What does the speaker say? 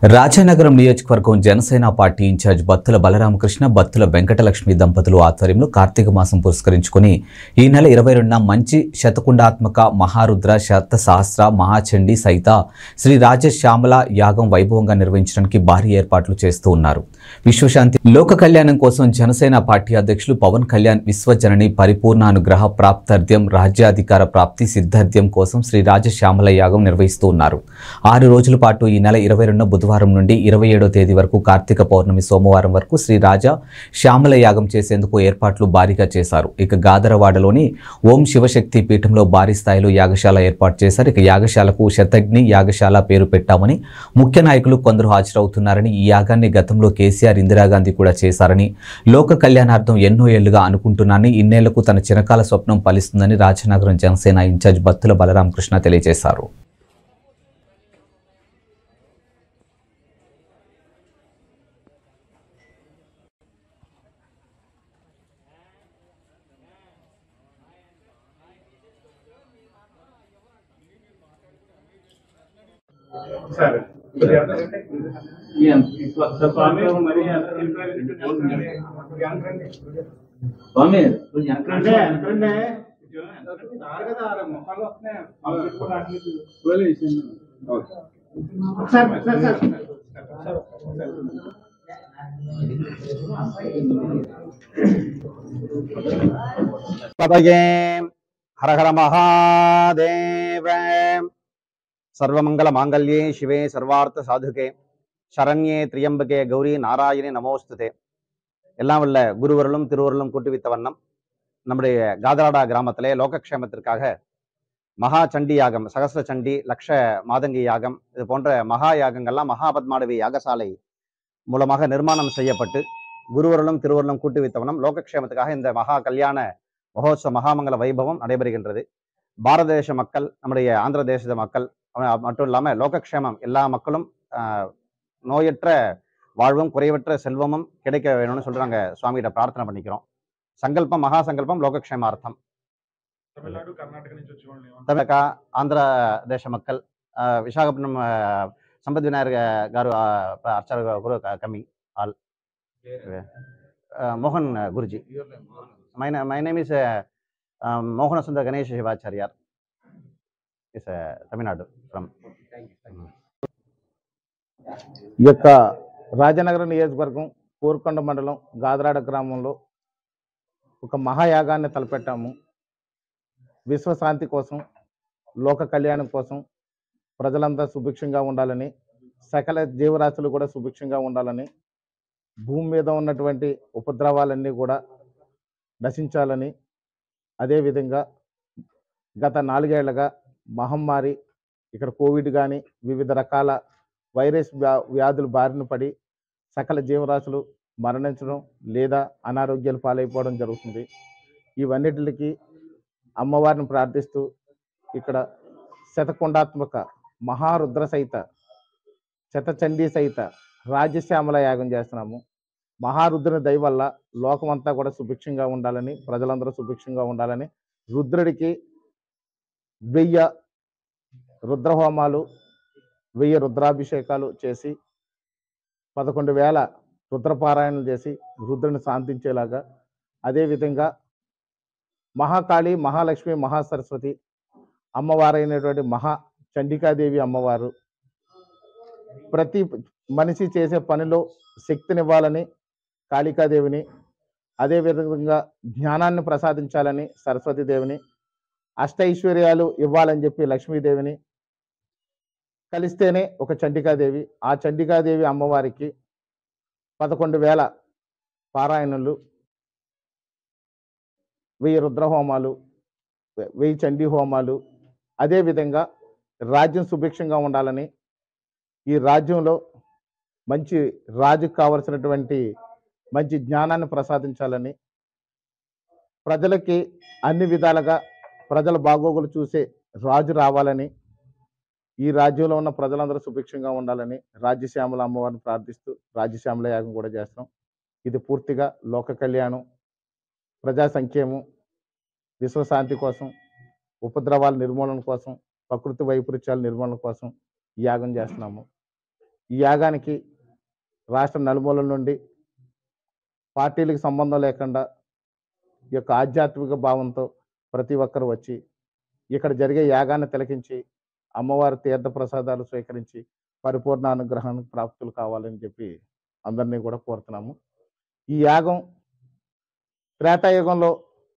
రాజానగరం నియోజకవర్గం Janasena party in charge Battula Balaramakrishna Battula Venkatalakshmi దంపతులు ఆధ్వర్యంలో కార్తీక మాసం పురస్కరించుకుని ఈ నెల ఇరవై రెండున మంచి శతకుండాత్మక మహారుద్ర శత సహస్ర మహాచండీ సహిత శ్రీ రాజశ్యామల యాగం వైభవంగా నిర్వహించడానికి భారీ ఏర్పాట్లు చేస్తూ ఉన్నారు విశ్వశాంతి లోక కళ్యాణం కోసం జనసేన పార్టీ అధ్యక్షులు పవన్ కళ్యాణ్ విశ్వజనని పరిపూర్ణానుగ్రహ ప్రాప్తార్థ్యం రాజ్యాధికార ప్రాప్తి సిద్ధార్థ్యం కోసం శ్రీ రాజశ్యామల యాగం నిర్వహిస్తూ ఉన్నారు ఆరు రోజుల పాటు ఈ నెల ఇరవై రెండు బుధవారం నుండి ఇరవై ఏడో తేదీ వరకు కార్తీక పౌర్ణమి సోమవారం వరకు శ్రీ రాజా శ్యామల యాగం చేసేందుకు ఏర్పాట్లు భారీగా చేశారు ఇక గాదరవాడలోని ఓం శివశక్తి పీఠంలో భారీ స్థాయిలో యాగశాల ఏర్పాటు చేశారు ఇక యాగశాలకు శతగ్ని యాగశాల పేరు పెట్టామని ముఖ్య నాయకులు కొందరు హాజరవుతున్నారని ఈ యాగాన్ని గతంలో కేసీఆర్ ఇందిరాగాంధీ కూడా చేశారని లోక కళ్యాణార్థం ఎన్నో ఏళ్లుగా అనుకుంటున్నానని ఇన్నేళ్లకు తన చిరకాల స్వప్నం ఫలిస్తుందని రాజనగరం జనసేన ఇన్ఛార్జ్ బత్తుల బలరామకృష్ణ తెలియజేశారు సరే స్వామి మరి స్వామి కొంచెం అంటే వెనక్కి రండి. ఎంతండి దారు కదా ఆరు ముఖాలు వస్తున్నాయి పంపించుకోవడానికి ఒకసారి ఒకసారి సార్ పదయే హర హర మహాదేవ సర్వమంగళ మాంగళ్యే శివే సర్వార్థ సాధుకే சரண்யே திரியம்பகே கௌரி நாராயணி நமோஸ்துதே எல்லாம் உள்ள குருவர்களும் திருவருளும் கூட்டுவித்த வண்ணம் நம்முடைய காதராடா கிராமத்திலே லோகக்ஷேமத்திற்காக மகா சண்டி யாகம் சகஸ்ர சண்டி லக்ஷ மாதங்கி யாகம் இது போன்ற மகா யாகங்கள்லாம் மகாபத்மாடவி யாகசாலை மூலமாக நிர்மாணம் செய்யப்பட்டு குருவர்களும் திருவருளும் கூட்டுவித்த வண்ணம் லோகக்ஷேமத்துக்காக இந்த மகா கல்யாண மகோத்சவ மகாமங்கல வைபவம் நடைபெறுகின்றது பாரத தேச மக்கள் நம்முடைய ஆந்திர தேச மக்கள் அஹ் மட்டும் இல்லாமல் லோகக்ஷேமம் எல்லா மக்களும் ஆஹ், நோயற்ற வாழ்வும் குறைவற்ற செல்வமும் கிடைக்க வேணும்னு சொல்லிட்டு நாங்கள் சுவாமிகிட்ட பிரார்த்தனை பண்ணிக்கிறோம் சங்கல்பம் மகா சங்கல்பம் லோகக்ஷேமார்த்தம் తమిళనాడు కర్ణాటక నుంచి వచ్చేవాళ్ళు தமிழக ఆంధ్ర దేశ மக்கள் ஆஹ், విశాఖపట్నం ஆஹ், సంపత్ వినాయక్ గారు ah, archana guru coming all Mohan Guruji my my name is Mohana Sundar Ganesh Shivacharyar is Tamil Nadu from ఈ యొక్క రాజనగరం నియోజకవర్గం కోరుకొండ మండలం గాదరాడ గ్రామంలో ఒక మహాయాగాన్ని తలపెట్టాము విశ్వశాంతి కోసం లోక కళ్యాణం కోసం ప్రజలంతా సుభిక్షంగా ఉండాలని సకల జీవరాశులు కూడా సుభిక్షంగా ఉండాలని భూమి మీద ఉన్నటువంటి ఉపద్రవాలన్నీ కూడా నశించాలని అదేవిధంగా గత నాలుగేళ్లుగా మహమ్మారి ఇక్కడ కోవిడ్ కానీ వివిధ రకాల వైరస్ వ్యా- వ్యాధులు బారిన పడి సకల జీవరాశులు మరణించడం లేదా అనారోగ్యాలు పాలైపోవడం జరుగుతుంది ఇవన్నిటికి అమ్మవారిని ప్రార్థిస్తూ ఇక్కడ శతకొండాత్మక మహారుద్ర సహిత శతచండీ సహిత రాజశ్యామల యాగం చేస్తున్నాము మహారుద్రుని దయ వల్ల లోకమంతా కూడా సుభిక్షంగా ఉండాలని ప్రజలందరూ సుభిక్షంగా ఉండాలని రుద్రుడికి వెయ్యి రుద్రహోమాలు వెయ్యి రుద్రాభిషేకాలు చేసి పదకొండు వేల రుద్రపారాయణలు చేసి రుద్రుని శాంతించేలాగా అదేవిధంగా మహాకాళి మహాలక్ష్మి మహాసరస్వతి అమ్మవారైనటువంటి మహా చండికాదేవి అమ్మవారు ప్రతి మనిషి చేసే పనిలో శక్తినివ్వాలని కాళికాదేవిని అదేవిధంగా జ్ఞానాన్ని ప్రసాదించాలని సరస్వతీదేవిని అష్టైశ్వర్యాలు ఇవ్వాలని చెప్పి లక్ష్మీదేవిని కలిస్తేనే ఒక చండికాదేవి ఆ చండికాదేవి అమ్మవారికి పదకొండు వేల పారాయణలు వెయ్యి రుద్రహోమాలు వె- వెయ్యి చండీ హోమాలు అదేవిధంగా రాజ్యం సుభిక్షంగా ఉండాలని ఈ రాజ్యంలో మంచి రాజుకు కావలసినటువంటి మంచి జ్ఞానాన్ని ప్రసాదించాలని ప్రజలకి అన్ని విధాలుగా ప్రజల బాగోగులు చూసే రాజు రావాలని ఈ రాజ్యంలో ఉన్న ప్రజలందరూ సుభిక్షంగా ఉండాలని రాజ్యశ్యామల అమ్మవారిని ప్రార్థిస్తూ రాజ్యశ్యామల యాగం కూడా చేస్తాం ఇది పూర్తిగా లోక కళ్యాణం ప్రజా సంక్షేమం విశ్వశాంతి కోసం ఉపద్రవాల నిర్మూలన కోసం ప్రకృతి వైపరీత్యాల నిర్మూలన కోసం ఈ యాగం చేస్తున్నాము ఈ యాగానికి రాష్ట్ర నలుమూలల నుండి పార్టీలకు సంబంధం లేకుండా ఈ యొక్క ఆధ్యాత్మిక భావంతో ప్రతి ఒక్కరు వచ్చి ఇక్కడ జరిగే యాగాన్ని తిలకించి అమ్మవారి తీర్థ ప్రసాదాలు స్వీకరించి పరిపూర్ణ అనుగ్రహానికి ప్రాప్తులు కావాలని చెప్పి అందరినీ కూడా కోరుతున్నాము ఈ యాగం త్రేతాయుగంలో